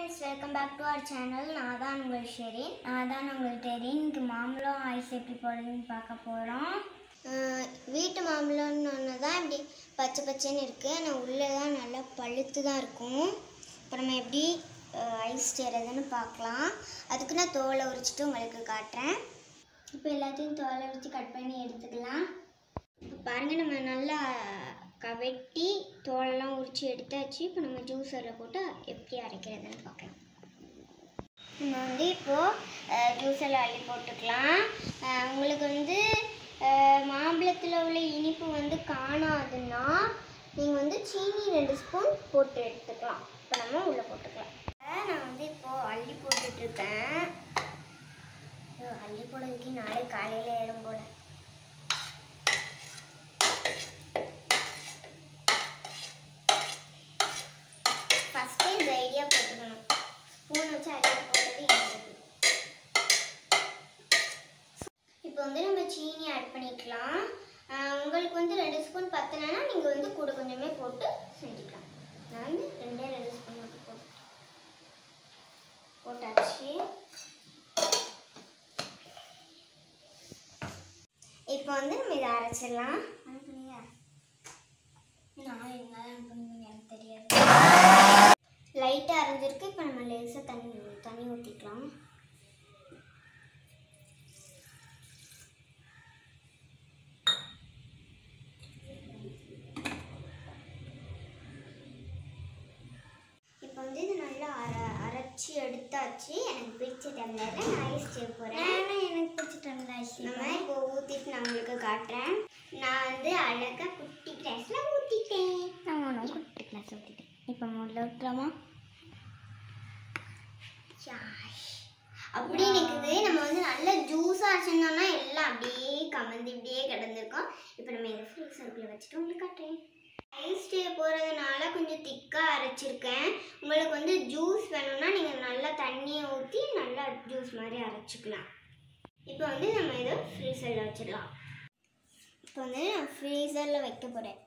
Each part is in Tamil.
friends welcome back to our channel நான் தான் உங்கள் ஷெரின் நான் தான் உங்கள் டெரின் இங்கே மாம்பழம் ஐஸ் எப்படி போடுறதுன்னு பார்க்க போகிறோம் வீட்டு மாம்பழம்னு ஒன்று தான் இப்படி பச்சை பச்சைன்னு இருக்குது ஆனால் உள்ளே தான் நல்லா பழுத்து தான் இருக்கும் இப்போ நம்ம எப்படி ஐஸ் செய்கிறதுன்னு பார்க்கலாம் அதுக்கு நான் தோலை உரிச்சிட்டு உங்களுக்கு காட்டுறேன் இப்போ எல்லாத்தையும் தோலை உரித்து கட் பண்ணி எடுத்துக்கலாம் இப்போ பாருங்கள் நம்ம நல்லா கவெட்டி தோலெல்லாம் உரித்து எடுத்தாச்சு இப்போ நம்ம ஜூஸரில் போட்டு எப்படி அரைக்கிறதுன்னு பார்க்கலாம் நம்ம வந்து இப்போது ஜூஸில் அள்ளி போட்டுக்கலாம் அஹ் உங்களுக்கு வந்து மாம்பழத்தில் உள்ள இனிப்பு வந்து காணாதுன்னா நீங்கள் வந்து சீனி ரெண்டு ஸ்பூன் போட்டு எடுத்துக்கலாம் இப்போ நம்ம உள்ளே போட்டுக்கலாம் அஹ் நான் வந்து இப்போது அள்ளி போட்டுட்ருக்கேன் அள்ளி போடுறதுக்கு நாளை காலையில் ஏறும் போல ஃபஸ்ட்டே இந்த ஐடியா போட்டுக்கணும் ஸ்பூன் வச்சு அள்ளி போடுறது எங்களுக்கு இப்போ வந்து நம்ம சீனி ஆட் பண்ணிக்கலாம் ஆஹ் உங்களுக்கு வந்து ரெண்டு ஸ்பூன் பத்தலைன்னா நீங்கள் வந்து கூட கொஞ்சமே போட்டு செஞ்சுக்கலாம் நான் வந்து ரெண்டே ரெண்டு ஸ்பூன் மட்டும் போட்டு போட்டாச்சு இப்போ வந்து நம்ம இதை அரைச்சிடலாம் அனுப்புனீங்க நான் எங்க அனுப்புனீங்க எனக்கு தெரியாது லைட்டாக அரைஞ்சிருக்கு இப்போ நம்ம லேசாக தண்ணி தண்ணி ஊற்றிக்கலாம் இப்போ வந்து இது நல்லா அர அரைச்சி எடுத்தாச்சு எனக்கு பிடிச்ச டம்ளரில் நான் ஐஸ் செய்ய போகிறேன் எனக்கு பிடிச்ச டம்ளர் ஐஸ் நம்ம இப்போ ஊற்றிட்டு நான் உங்களுக்கு காட்டுறேன் நான் வந்து அழகாக குட்டி கிளாஸில் ஊற்றிட்டேன் நான் ஒன்று குட்டி கிளாஸ் ஊற்றிட்டேன் இப்போ முதல்ல விட்டுலாமா அப்படி நிற்குது நம்ம வந்து நல்ல ஜூஸாக அரைச்சிருந்தோம்னா எல்லாம் அப்படியே கமந்து இப்படியே கிடந்திருக்கும் இப்போ நம்ம இதை ஃப்ரீசருக்குள்ளே வச்சுட்டு உங்களுக்கு காட்டுறேன் ஐஸ் டே போகிறதுனால கொஞ்சம் திக்காக அரைச்சிருக்கேன் உங்களுக்கு வந்து ஜூஸ் வேணும்னா நீங்கள் நல்லா தண்ணியை ஊற்றி நல்லா ஜூஸ் மாதிரி அரைச்சிக்கலாம் இப்போ வந்து நம்ம இதை ஃப்ரீசரில் வச்சிடலாம் இப்போ வந்து நான் ஃப்ரீசரில் வைக்க போகிறேன்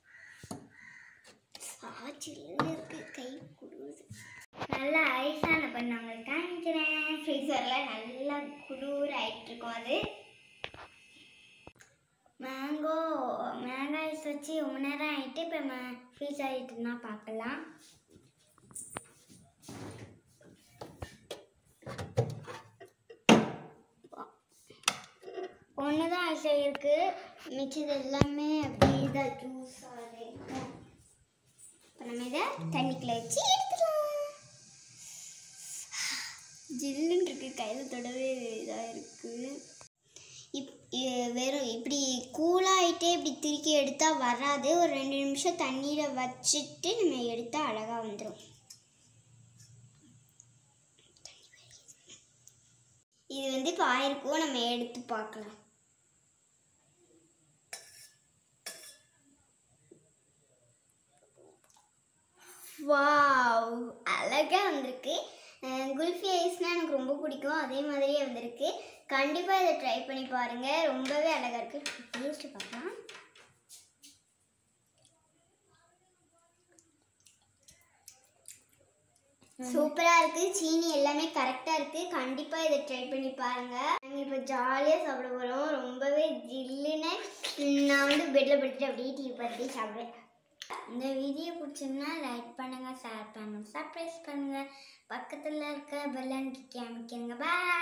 ஆச்சிலேருந்து இருக்கு கை குடுது நல்லா ஐஸான பண்ண உங்களுக்கு காமிக்கிறேன் ஃப்ரீசரில் நல்லா குளிர் ஆகிட்டு இருக்கும் அது மேங்கோ மேங்கோ ஐஸ் வச்சு ரொம்ப நேரம் ஆகிட்டு இப்போ மே ஃப்ரீஸ் ஆகிட்டுனா பார்க்கலாம் ஒன்று தான் ஐஸ் ஆகிருக்கு மிச்சது எல்லாமே அப்படியே தான் ஜூஸாக இருக்கும் இப்போ நம்ம இதை தண்ணிக்குள்ள வச்சு எடுத்துக்கலாம் ஜில்லுன்னு இருக்கு கையில் தொடவே இதாக இருக்குது இப் இ- வெறும் இப்படி கூலாகிட்டே இப்படி திருக்கி எடுத்தால் வராது ஒரு ரெண்டு நிமிஷம் தண்ணியில் வச்சுட்டு நம்ம எடுத்தால் அழகாக வந்துடும் இது வந்து இப்போ ஆயிருக்கும் நம்ம எடுத்து பார்க்கலாம் வாவ் அழகாக வந்திருக்கு அஹ் குல்ஃபி ஐஸ்னால் எனக்கு ரொம்ப பிடிக்கும் அதே மாதிரியே வந்திருக்கு கண்டிப்பாக இதை ட்ரை பண்ணி பாருங்கள் ரொம்பவே அழகாக இருக்குது டேஸ்ட்டு பார்க்கலாம் சூப்பராக இருக்குது சீனி எல்லாமே கரெக்டாக இருக்குது கண்டிப்பாக இதை ட்ரை பண்ணி பாருங்கள் நாங்கள் இப்போ ஜாலியாக சாப்பிட போகிறோம் ரொம்பவே ஜில்லுன்னு நான் வந்து பெட்டில் படுத்துட்டு அப்படியே டிவி பார்த்துட்டு சாப்பிடுவேன் இந்த வீடியோ பிடிச்சிருந்தா லைக் பண்ணுங்கள் ஷேர் பண்ணுங்கள் சர்ப்ரைஸ் பண்ணுங்கள் பக்கத்தில் இருக்க பெல் அனுக்கி காமிக்கிறங்க பாய்